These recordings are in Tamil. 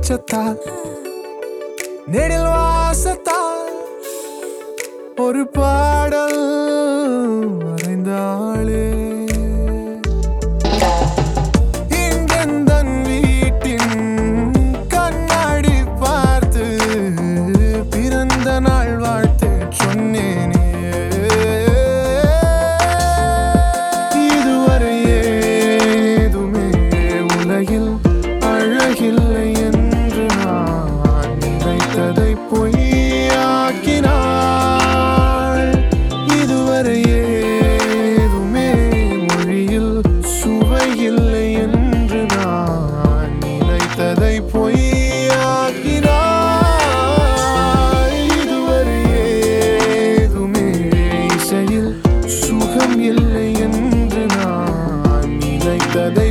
வெளிச்சத்தால் நெடில் வாசத்தால் ஒரு பாடல் வரைந்தாளே இங்கெந்தன் வீட்டின் கண்ணாடி பார்த்து பிறந்த நாள் வாழ்த்து சொன்னேனே இதுவரை ஏதுமே உலகில் அழகில்லை என்று நான் நினைத்ததை பொய்யாக்கினாள் இதுவரை ஏதுமே மொழியில் சுவையில்லை என்று நான் நினைத்ததை பொய்யாக்கினாள் இதுவரை ஏதுமே இசையில் சுகம் இல்லை என்று நான் நினைத்ததை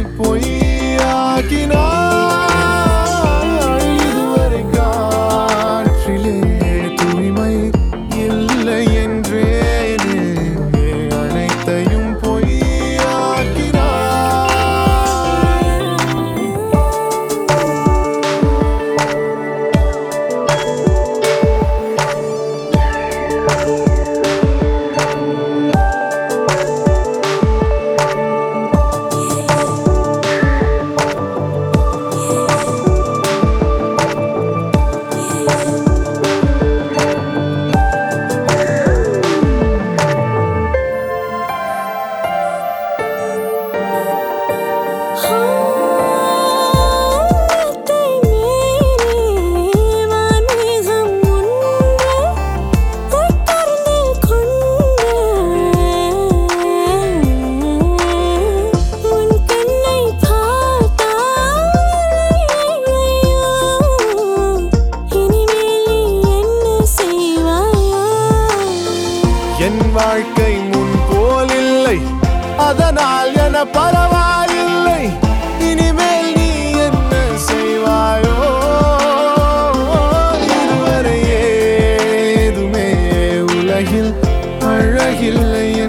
பொய்யாக்கினாள் இதுவரை காற்றிலே தூய்மை இல்லை என்றேனே அனைத்தையும் பொய்யாக்கினாள் வானத்தை மீறி வான்மேகம் ஒன்று தொட்டர்ந்து கொண்டு உன் கண்ணை பார்த்தால் இனிமேல் நீ என்ன செய்வாயோ என் வாழ்க்கை முன் போலில்லை அதனால் என பரவாயில்லை இனிமேல் நீ என்ன செய்வாயோ இதுவரை ஏதுமே உலகில் அழகில்லை